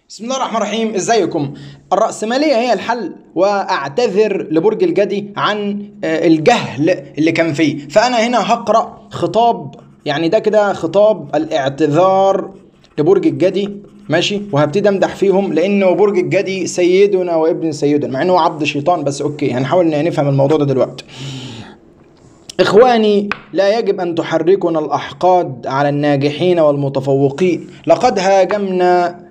بسم الله الرحمن الرحيم ازيكم الرأسمالية هي الحل واعتذر لبرج الجدي عن آه، الجهل اللي كان فيه فانا هنا هقرأ خطاب يعني ده كده خطاب الاعتذار لبرج الجدي ماشي وهبتدي امدح فيهم لانه برج الجدي سيدنا وابن سيدنا مع انه هو عبد شيطان بس اوكي هنحاول نفهم الموضوع ده دلوقتي إخواني لا يجب أن تحركنا الأحقاد على الناجحين والمتفوقين لقد هاجمنا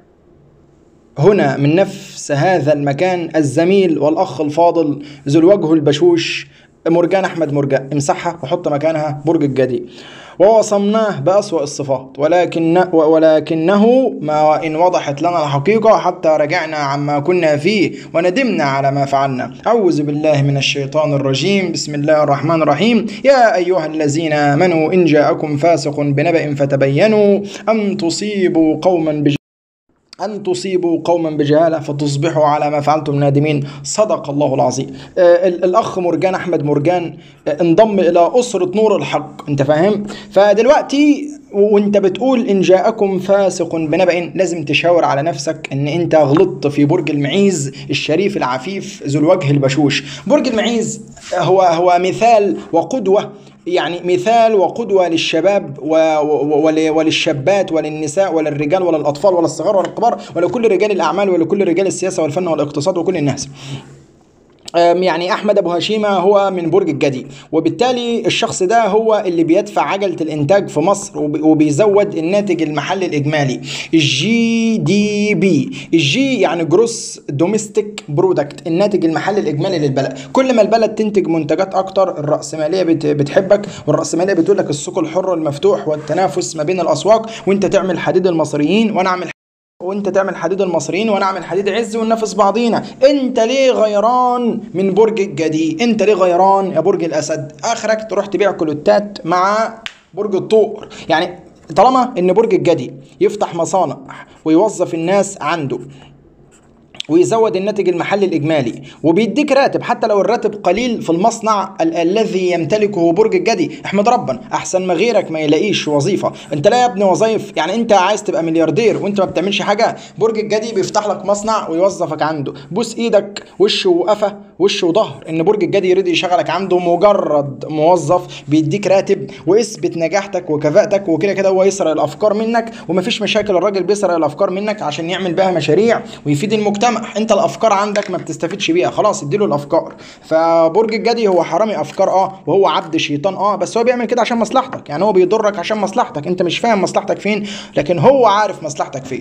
هنا من نفس هذا المكان الزميل والأخ الفاضل ذو الوجه البشوش مرجان أحمد مرجان امسحها وحط مكانها برج الجدي ووصمناه بأسوأ الصفات ولكن ولكنه ما إن وضحت لنا الحقيقة حتى رجعنا عما كنا فيه وندمنا على ما فعلنا أعوذ بالله من الشيطان الرجيم بسم الله الرحمن الرحيم يا أيها الذين آمنوا إن جاءكم فاسق بنبأ فتبينوا أن تصيبوا قوما بج أن تصيبوا قوما بجهالة فتصبحوا على ما فعلتم نادمين صدق الله العظيم آه، ال- الأخ مرجان أحمد مرجان آه، انضم إلى أسرة نور الحق أنت فاهم فدلوقتي و- وانت بتقول ان جاءكم فاسق بنبأ لازم تشاور على نفسك ان انت غلطت في برج المعيز الشريف العفيف ذو الوجه البشوش برج المعيز هو هو مثال وقدوة يعني مثال وقدوة للشباب و... و... ول... وللشابات وللنساء وللرجال وللأطفال وللصغار وللكبار ولكل رجال الأعمال ولكل رجال السياسة والفن والاقتصاد وكل الناس أم يعني احمد ابو هشيمه هو من برج الجدي وبالتالي الشخص ده هو اللي بيدفع عجله الانتاج في مصر وب- وبيزود الناتج المحلي الاجمالي الجي دي بي الجي يعني جروس دوميستيك برودكت الناتج المحلي الاجمالي للبلد كل ما البلد تنتج منتجات اكتر الراسماليه بت- بتحبك والراسماليه بتقول لك السوق الحر المفتوح والتنافس ما بين الاسواق وانت تعمل حديد المصريين وانا اعمل وانت تعمل حديد المصريين وانا اعمل حديد عز وننافس بعضينا انت ليه غيران من برج الجدي انت ليه غيران يا برج الاسد اخرك تروح تبيع كلوتات مع برج الطور يعني طالما ان برج الجدي يفتح مصانع ويوظف الناس عنده ويزود الناتج المحلي الاجمالي وبيديك راتب حتى لو الراتب قليل في المصنع ال- الذي يمتلكه برج الجدي احمد ربنا احسن ما غيرك ما يلاقيش وظيفه انت لا يا ابني وظايف يعني انت عايز تبقى ملياردير وانت ما بتعملش حاجه برج الجدي بيفتح لك مصنع ويوظفك عنده بوس ايدك وش وقفه وش وظهر ان برج الجدي يريد يشغلك عنده مجرد موظف بيديك راتب واثبت نجاحتك وكفاءتك وكده كده هو يسرق الافكار منك ومفيش مشاكل الراجل بيسرق الافكار منك عشان يعمل بها مشاريع ويفيد المجتمع انت الافكار عندك ما بتستفيدش بيها خلاص اديله الافكار فبرج الجدي هو حرامي افكار اه وهو عبد شيطان اه بس هو بيعمل كده عشان مصلحتك يعني هو بيضرك عشان مصلحتك انت مش فاهم مصلحتك فين لكن هو عارف مصلحتك فين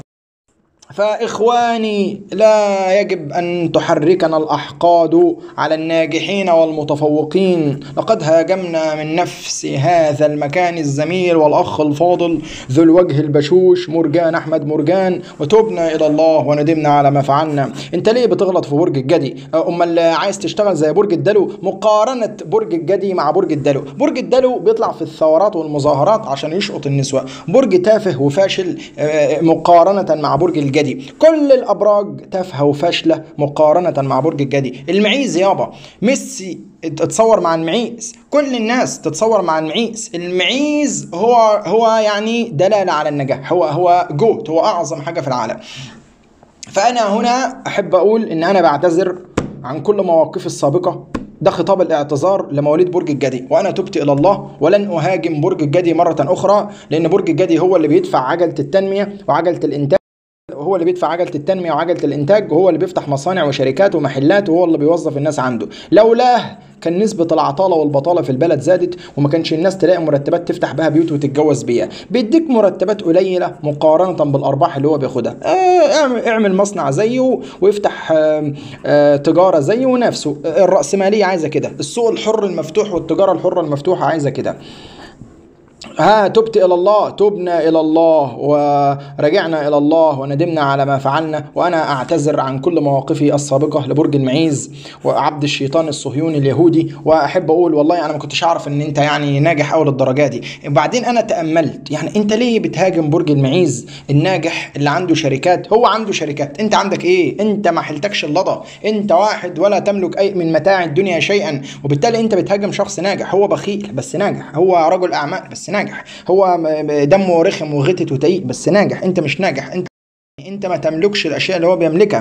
فإخواني لا يجب أن تحركنا الأحقاد على الناجحين والمتفوقين لقد هاجمنا من نفس هذا المكان الزميل والأخ الفاضل ذو الوجه البشوش مرجان أحمد مرجان وتبنا إلى الله وندمنا على ما فعلنا أنت ليه بتغلط في برج الجدي أمال عايز تشتغل زي برج الدلو مقارنة برج الجدي مع برج الدلو برج الدلو بيطلع في الثورات والمظاهرات عشان يشقط النسوة برج تافه وفاشل آه، مقارنة مع برج الجدي كل الأبراج تافهة وفاشلة مقارنة مع برج الجدي المعيز يابا ميسي تتصور مع المعيز كل الناس تتصور مع المعيز المعيز هو هو يعني دلالة على النجاح هو هو جوت هو أعظم حاجة في العالم فأنا هنا أحب أقول إن أنا بعتذر عن كل مواقفي السابقة ده خطاب الاعتذار لمواليد برج الجدي وانا تبت الى الله ولن اهاجم برج الجدي مره اخرى لان برج الجدي هو اللي بيدفع عجله التنميه وعجله الانتاج هو اللي بيدفع عجله التنميه وعجله الانتاج وهو اللي بيفتح مصانع وشركات ومحلات وهو اللي بيوظف الناس عنده لولاه كان نسبة العطالة والبطالة في البلد زادت وما كانش الناس تلاقي مرتبات تفتح بها بيوت وتتجوز بيها بيديك مرتبات قليلة مقارنة بالأرباح اللي هو بياخدها آه، اعمل- اعمل مصنع زيه ويفتح آه، آه، تجارة زيه ونفسه آه، الرأسمالية عايزة كده السوق الحر المفتوح والتجارة الحرة المفتوحة عايزة كده ها تبت إلى الله تبنا إلى الله ورجعنا إلى الله وندمنا على ما فعلنا وأنا أعتذر عن كل مواقفي السابقة لبرج المعيز وعبد الشيطان الصهيوني اليهودي وأحب أقول والله أنا ما كنتش أعرف إن أنت يعني ناجح أوي للدرجة دي وبعدين أنا تأملت يعني أنت ليه بتهاجم برج المعيز الناجح اللي عنده شركات هو عنده شركات أنت عندك إيه أنت ما حلتكش اللضا أنت واحد ولا تملك أي من متاع الدنيا شيئا وبالتالي أنت بتهاجم شخص ناجح هو بخيل بس ناجح هو رجل أعمال بس ناجح هو م- م- دمه رخم وغتت وتقيل بس ناجح انت مش ناجح انت انت ما تملكش الاشياء اللي هو بيملكها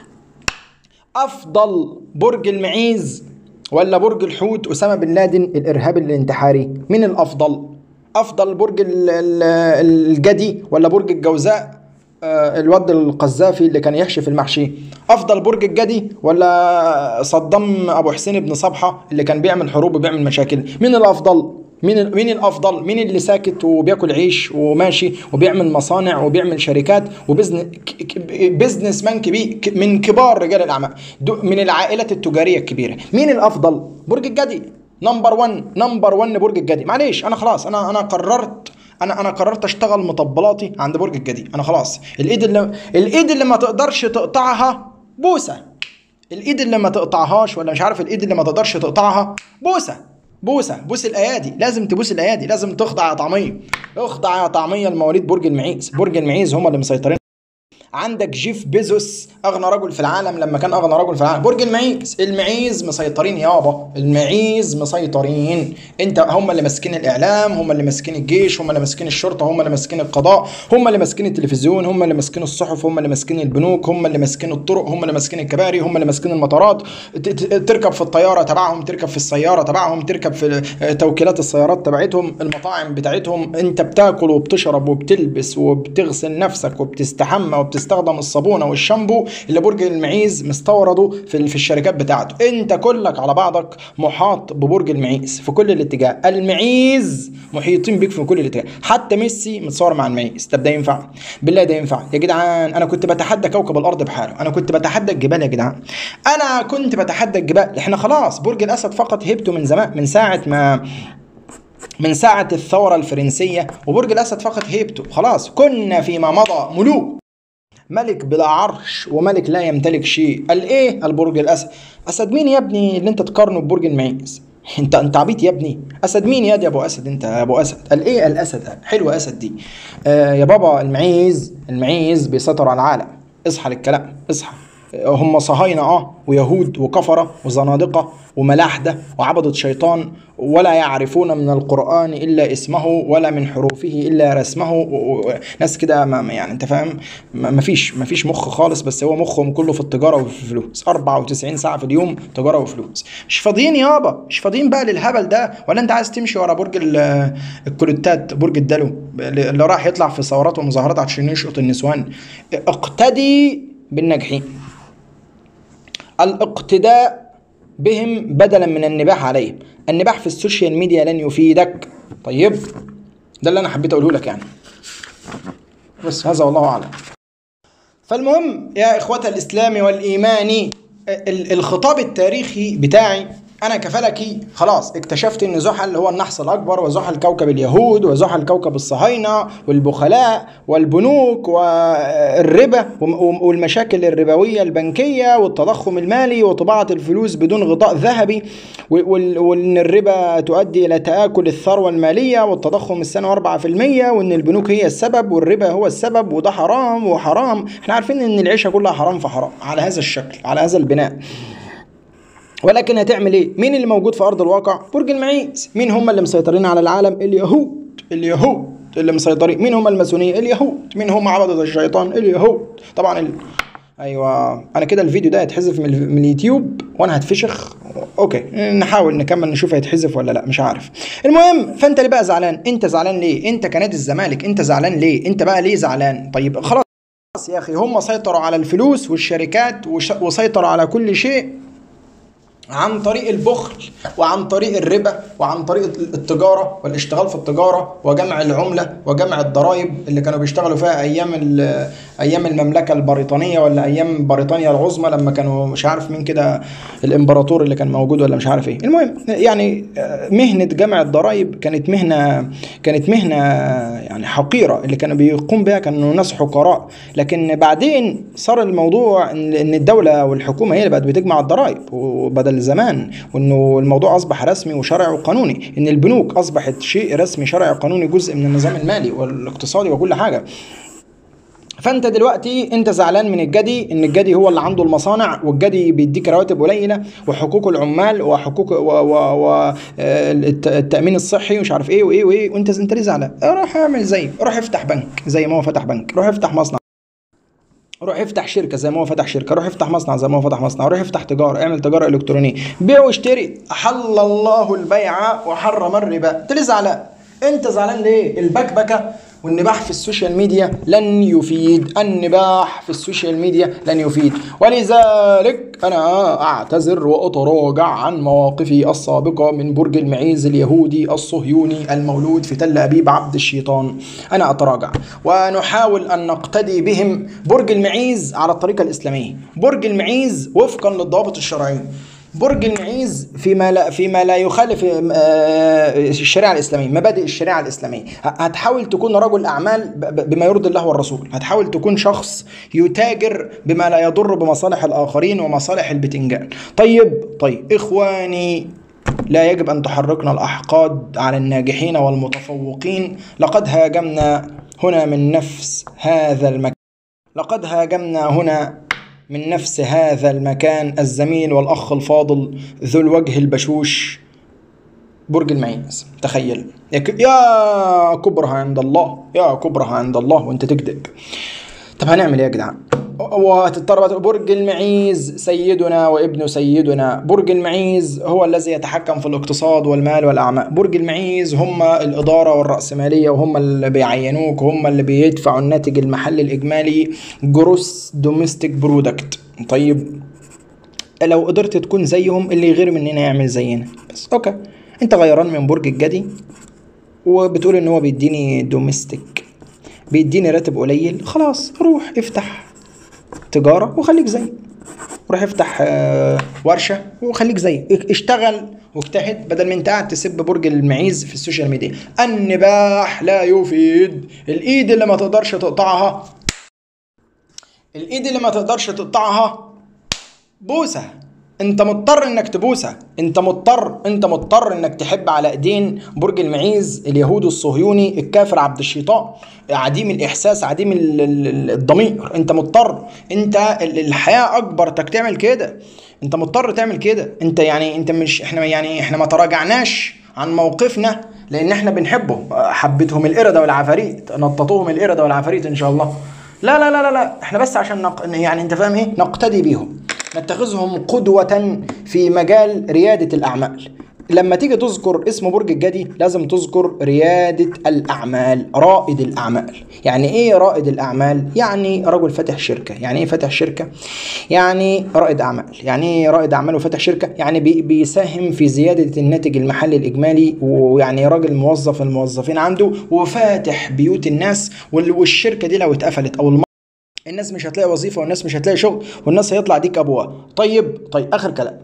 افضل برج المعيز ولا برج الحوت اسامه بن لادن الارهابي الانتحاري مين الافضل افضل برج ال- ال- الجدي ولا برج الجوزاء آه، الواد القذافي اللي كان يحشي المحشي افضل برج الجدي ولا صدام ابو حسين بن صبحه اللي كان بيعمل حروب وبيعمل مشاكل مين الافضل مين ال- مين الافضل مين اللي ساكت وبياكل عيش وماشي وبيعمل مصانع وبيعمل شركات وبزنس ك- ك- بزنس مان كبير ك- من كبار رجال الاعمال دو- من العائلات التجاريه الكبيره مين الافضل برج الجدي نمبر 1 نمبر 1 برج الجدي معلش انا خلاص انا انا قررت انا انا قررت اشتغل مطبلاتي عند برج الجدي انا خلاص الايد اللي الايد اللي ما تقدرش تقطعها بوسه الايد اللي ما تقطعهاش ولا مش عارف الايد اللي ما تقدرش تقطعها بوسه بوسه بوس الايادي لازم تبوس الايادي لازم تخضع يا طعميه اخضع يا طعميه لمواليد برج المعيز برج المعيز هم اللي مسيطرين عندك جيف بيزوس اغنى رجل في العالم لما كان اغنى رجل في العالم برج المعيز المعيز مسيطرين يابا المعيز مسيطرين انت هم اللي ماسكين الاعلام هم اللي ماسكين الجيش هم اللي ماسكين الشرطه هم اللي ماسكين القضاء هم اللي ماسكين التلفزيون هم اللي ماسكين الصحف هم اللي ماسكين البنوك هم اللي ماسكين الطرق هم اللي ماسكين الكباري هم اللي ماسكين المطارات ت- ت- تركب في الطياره تبعهم تركب في السياره تبعهم تركب في توكيلات السيارات تبعتهم المطاعم بتاعتهم انت بتاكل وبتشرب وبتلبس وبتغسل نفسك وبتستحمى وبتستخدم الصابونه والشامبو اللي برج المعيز مستورده في في الشركات بتاعته انت كلك على بعضك محاط ببرج المعيز في كل الاتجاه المعيز محيطين بيك في كل الاتجاه حتى ميسي متصور مع المعيز طب ده ينفع بالله ده ينفع يا جدعان انا كنت بتحدى كوكب الارض بحاله انا كنت بتحدى الجبال يا جدعان انا كنت بتحدى الجبال احنا خلاص برج الاسد فقط هيبته من زمان من ساعه ما من ساعة الثورة الفرنسية وبرج الأسد فقط هيبته خلاص كنا فيما مضى ملوك ملك بلا عرش وملك لا يمتلك شيء قال ايه البرج الاسد اسد مين يا ابني اللي انت تقارنه ببرج المعيز انت انت عبيط يا ابني اسد مين يا دي يا ابو اسد انت يا ابو اسد قال ايه الاسد حلوه اسد دي آه يا بابا المعيز المعيز بيسيطر على العالم اصحى للكلام اصحى هم صهاينة اه ويهود وكفرة وزنادقة وملاحدة وعبدة شيطان ولا يعرفون من القرآن إلا اسمه ولا من حروفه إلا رسمه و- و- ناس كده ما ما- يعني أنت فاهم ما ما فيش ما فيش مخ خالص بس هو مخهم كله في التجارة وفي الفلوس 94 ساعة في اليوم تجارة وفلوس مش فاضيين يابا مش فاضيين بقى للهبل ده ولا أنت عايز تمشي ورا برج ال- الكولوتات برج الدلو اللي راح يطلع في ثورات ومظاهرات عشان يشقط النسوان اقتدي بالناجحين الاقتداء بهم بدلا من النباح عليهم النباح في السوشيال ميديا لن يفيدك طيب ده اللي انا حبيت اقوله لك يعني بس هذا والله اعلم فالمهم يا اخوة الاسلام والايمان ال- الخطاب التاريخي بتاعي انا كفلكي خلاص اكتشفت ان زحل هو النحس الاكبر وزحل كوكب اليهود وزحل كوكب الصهاينه والبخلاء والبنوك والربا وم- والمشاكل الربويه البنكيه والتضخم المالي وطباعه الفلوس بدون غطاء ذهبي و- وال- وان الربا تؤدي الى تاكل الثروه الماليه والتضخم السنوي 4% وان البنوك هي السبب والربا هو السبب وده حرام وحرام احنا عارفين ان العيشه كلها حرام فحرام على هذا الشكل على هذا البناء ولكن هتعمل ايه؟ مين اللي موجود في ارض الواقع؟ برج المعيز، مين هم اللي مسيطرين على العالم؟ اليهود، اليهود اللي مسيطرين، مين هم الماسونيه؟ اليهود، مين هم عبدة الشيطان؟ اليهود، طبعا ال... ايوه انا كده الفيديو ده هيتحذف من, ال- من اليوتيوب وانا هتفشخ اوكي نحاول نكمل نشوف هيتحذف ولا لا مش عارف المهم فانت اللي بقى زعلان انت زعلان ليه انت كنادي الزمالك انت زعلان ليه انت بقى ليه زعلان طيب خلاص يا اخي هم سيطروا على الفلوس والشركات وش... وسيطروا على كل شيء عن طريق البخل وعن طريق الربا وعن طريق التجاره والاشتغال في التجاره وجمع العمله وجمع الضرائب اللي كانوا بيشتغلوا فيها ايام ال- ايام المملكه البريطانيه ولا ايام بريطانيا العظمى لما كانوا مش عارف مين كده الامبراطور اللي كان موجود ولا مش عارف ايه المهم يعني آه، مهنه جمع الضرائب كانت مهنه كانت مهنه يعني حقيره اللي كانوا بيقوم بها كانوا ناس حقراء لكن بعدين صار الموضوع ان إن الدوله والحكومه هي اللي بقت بتجمع الضرائب وبدل زمان وانه الموضوع اصبح رسمي وشرعي وقانوني ان البنوك اصبحت شيء رسمي شرعي قانوني جزء من النظام المالي والاقتصادي وكل حاجه فانت دلوقتي انت زعلان من الجدي ان الجدي هو اللي عنده المصانع والجدي بيديك رواتب قليله وحقوق العمال وحقوق و و و آه، الت- التامين الصحي ومش عارف ايه وايه وايه وانت انت ليه زعلان؟ روح اعمل زيه روح افتح بنك زي ما هو فتح بنك روح افتح مصنع روح افتح شركة زي ما هو فتح شركة روح افتح مصنع زي ما هو فتح مصنع روح افتح تجارة اعمل تجارة إلكترونية بيع واشتري أحل الله البيع وحرم الربا أنت ليه زعلان؟ أنت زعلان ليه؟ البكبكة والنباح في السوشيال ميديا لن يفيد النباح في السوشيال ميديا لن يفيد ولذلك أنا أعتذر وأتراجع عن مواقفي السابقة من برج المعيز اليهودي الصهيوني المولود في تل أبيب عبد الشيطان أنا أتراجع ونحاول أن نقتدي بهم برج المعيز على الطريقة الإسلامية برج المعيز وفقا للضوابط الشرعية برج المعيز فيما لا فيما لا يخالف آه، الشريعه الاسلاميه مبادئ الشريعه الاسلاميه هتحاول تكون رجل اعمال ب- ب- بما يرضي الله والرسول هتحاول تكون شخص يتاجر بما لا يضر بمصالح الاخرين ومصالح البتنجان طيب طيب اخواني لا يجب ان تحركنا الاحقاد على الناجحين والمتفوقين لقد هاجمنا هنا من نفس هذا المكان لقد هاجمنا هنا من نفس هذا المكان الزميل والأخ الفاضل ذو الوجه البشوش برج المعيز تخيل يا ك- يا كبرها عند الله يا كبرها عند الله وانت تكذب طب هنعمل ايه يا جدعان وهتضطر بقى تقول برج المعيز سيدنا وابن سيدنا برج المعيز هو الذي يتحكم في الاقتصاد والمال والاعمال برج المعيز هم الاداره والراسماليه وهم اللي بيعينوك وهم اللي بيدفعوا الناتج المحلي الاجمالي جروس دوميستيك برودكت طيب لو قدرت تكون زيهم اللي يغير مننا يعمل زينا بس اوكي انت غيران من برج الجدي وبتقول ان هو بيديني دوميستيك بيديني راتب قليل خلاص روح افتح تجارة وخليك زي روح افتح آه، ورشة وخليك زي اشتغل واجتهد بدل ما انت قاعد تسب برج المعيز في السوشيال ميديا النباح لا يفيد الايد اللي ما تقدرش تقطعها الايد اللي ما تقدرش تقطعها بوسه انت مضطر انك تبوسها انت مضطر انت مضطر انك تحب على ايدين برج المعيز اليهود الصهيوني الكافر عبد الشيطان عديم الاحساس عديم ال- ال- الضمير انت مضطر انت ال- الحياه اكبر انك تعمل كده انت مضطر تعمل كده انت يعني انت مش احنا يعني احنا ما تراجعناش عن موقفنا لان احنا بنحبه حبتهم القرده والعفاريت نططوهم القرده والعفاريت ان شاء الله لا لا لا لا لا احنا بس عشان نق... يعني انت فاهم ايه نقتدي بيهم نتخذهم قدوة في مجال ريادة الأعمال لما تيجي تذكر اسم برج الجدي لازم تذكر ريادة الأعمال رائد الأعمال يعني إيه رائد الأعمال؟ يعني رجل فاتح شركة يعني إيه فاتح شركة؟ يعني رائد أعمال يعني إيه رائد أعمال وفاتح شركة؟ يعني بي بيساهم في زيادة الناتج المحلي الإجمالي ويعني راجل موظف الموظفين عنده وفاتح بيوت الناس وال- والشركة دي لو اتقفلت أو الم... الناس مش هتلاقي وظيفه والناس مش هتلاقي شغل والناس هيطلع ديك ابوها طيب طيب اخر كلام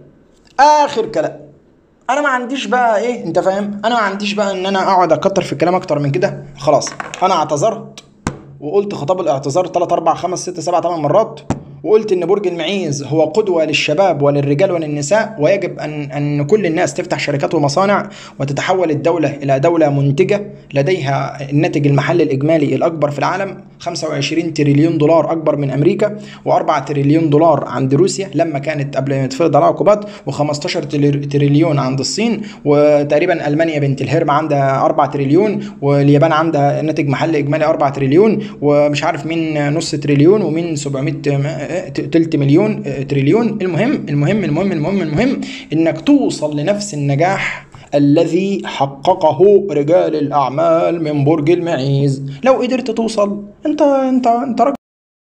اخر كلام انا ما عنديش بقى ايه انت فاهم انا ما عنديش بقى ان انا اقعد اكتر في الكلام اكتر من كده خلاص انا اعتذرت وقلت خطاب الاعتذار 3 4 5 6 7 8 مرات وقلت ان برج المعيز هو قدوه للشباب وللرجال وللنساء ويجب ان ان كل الناس تفتح شركات ومصانع وتتحول الدوله الى دوله منتجه لديها الناتج المحلي الاجمالي الاكبر في العالم 25 تريليون دولار اكبر من امريكا و4 تريليون دولار عند روسيا لما كانت قبل ما يتفرض عليها عقوبات و15 تريليون عند الصين وتقريبا المانيا بنت الهرم عندها 4 تريليون واليابان عندها ناتج محلي اجمالي 4 تريليون ومش عارف مين نص تريليون ومين 700 تلت مليون تريليون المهم المهم المهم المهم المهم انك توصل لنفس النجاح الذي حققه رجال الاعمال من برج المعيز لو قدرت توصل انت انت انت راجل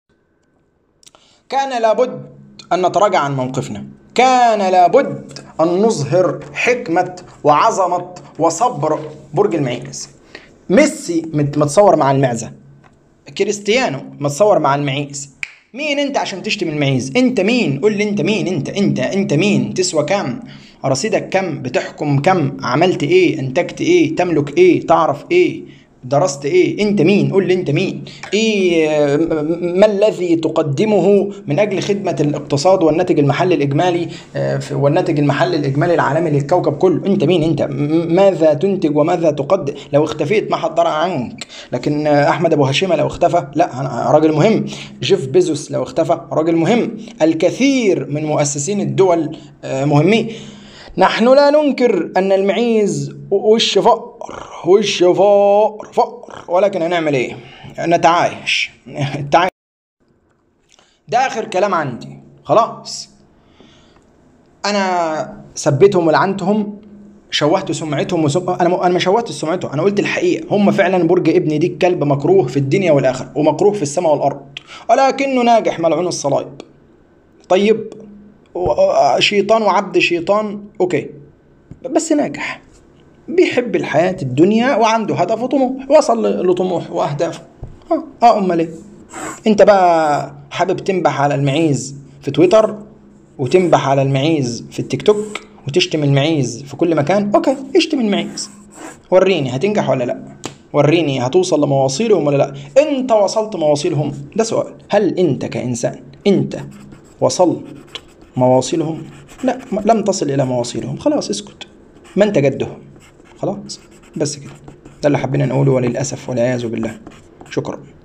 كان لابد ان نتراجع عن موقفنا كان لابد ان نظهر حكمه وعظمه وصبر برج المعيز ميسي مت- متصور مع المعزه كريستيانو متصور مع المعيز مين انت عشان تشتم المعيز انت مين قول لي انت مين انت انت انت مين تسوى كام رصيدك كم بتحكم كم عملت ايه انتجت ايه تملك ايه تعرف ايه درست ايه انت مين قول لي انت مين ايه آه، م- ما الذي تقدمه من اجل خدمه الاقتصاد والناتج المحلي الاجمالي آه، في- والناتج المحلي الاجمالي العالمي للكوكب كله انت مين انت م- ماذا تنتج وماذا تقدم لو اختفيت ما حد درى عنك لكن آه، احمد ابو هشيمه لو اختفى لا أنا راجل مهم جيف بيزوس لو اختفى راجل مهم الكثير من مؤسسين الدول آه، مهمين نحن لا ننكر ان المعيز وش فقر وش فقر فقر ولكن هنعمل ايه نتعايش التعايش ده اخر كلام عندي خلاص انا سبيتهم ولعنتهم شوهت سمعتهم وسم... انا م... انا ما شوهت سمعتهم انا قلت الحقيقه هم فعلا برج ابن دي الكلب مكروه في الدنيا والاخره ومكروه في السماء والارض ولكنه ناجح ملعون الصلايب طيب و... شيطان وعبد شيطان اوكي بس ناجح بيحب الحياة الدنيا وعنده هدف وطموح وصل لطموح وأهدافه اه اه أمال إيه أنت بقى حابب تنبح على المعيز في تويتر وتنبح على المعيز في التيك توك وتشتم المعيز في كل مكان اوكي اشتم المعيز وريني هتنجح ولا لا وريني هتوصل لمواصيلهم ولا لا انت وصلت مواصيلهم ده سؤال هل انت كانسان انت وصلت مواصيلهم لا لم تصل الى مواصيلهم خلاص اسكت ما انت جدهم خلاص بس كده ده اللي حبينا نقوله وللاسف والعياذ بالله شكرا